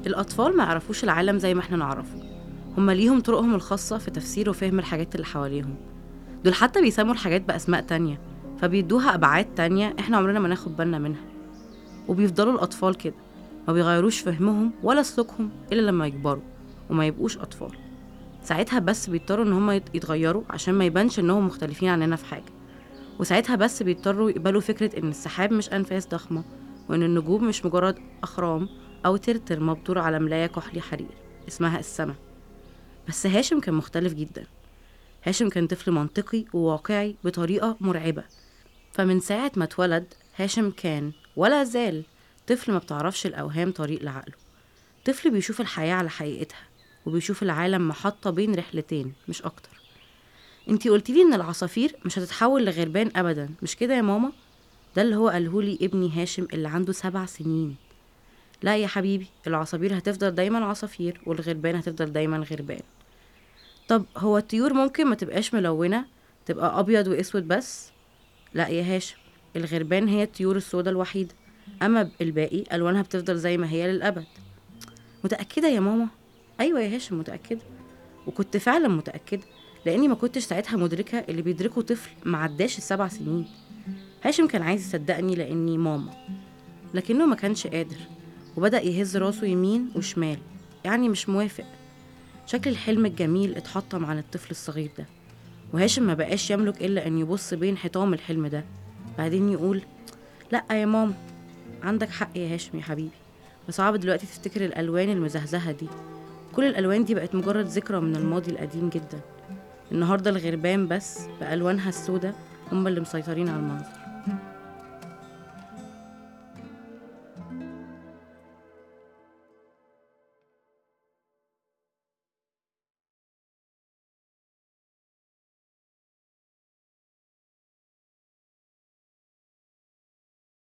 الأطفال ما يعرفوش العالم زي ما احنا نعرفه هما ليهم طرقهم الخاصة في تفسير وفهم الحاجات اللي حواليهم دول حتى بيسموا الحاجات بأسماء تانية فبيدوها أبعاد تانية احنا عمرنا ما ناخد بالنا منها وبيفضلوا الأطفال كده ما بيغيروش فهمهم ولا سلوكهم إلا لما يكبروا وما يبقوش أطفال ساعتها بس بيضطروا إن هما يت- يتغيروا عشان ما يبانش إنهم مختلفين عننا في حاجة وساعتها بس بيضطروا يقبلوا فكرة إن السحاب مش أنفاس ضخمة وإن النجوم مش مجرد أخرام أو ترتر مبتور على ملاية كحلي حرير اسمها السما بس هاشم كان مختلف جدا هاشم كان طفل منطقي وواقعي بطريقة مرعبة فمن ساعة ما اتولد هاشم كان ولا زال طفل ما بتعرفش الأوهام طريق لعقله طفل بيشوف الحياة على حقيقتها وبيشوف العالم محطة بين رحلتين مش أكتر انتي قلتيلي ان العصافير مش هتتحول لغربان ابدا مش كده يا ماما ده اللي هو قالهولي ابني هاشم اللي عنده سبع سنين لا يا حبيبي العصافير هتفضل دايما عصافير والغربان هتفضل دايما غربان طب هو الطيور ممكن ما تبقاش ملونة تبقى أبيض وأسود بس لا يا هاشم الغربان هي الطيور السوداء الوحيدة أما الباقي ألوانها بتفضل زي ما هي للأبد متأكدة يا ماما أيوة يا هاشم متأكدة وكنت فعلا متأكدة لأني ما كنتش ساعتها مدركة اللي بيدركه طفل معداش السبع سنين هاشم كان عايز يصدقني لأني ماما لكنه ما كانش قادر وبدأ يهز راسه يمين وشمال يعني مش موافق شكل الحلم الجميل اتحطم عن الطفل الصغير ده وهاشم ما بقاش يملك إلا أن يبص بين حيطام الحلم ده بعدين يقول لأ يا ماما عندك حق يا هاشم يا حبيبي بس صعب دلوقتي تفتكر الألوان المزهزهة دي كل الألوان دي بقت مجرد ذكرى من الماضي القديم جدا النهاردة الغربان بس بألوانها السوداء هم اللي مسيطرين على المنظر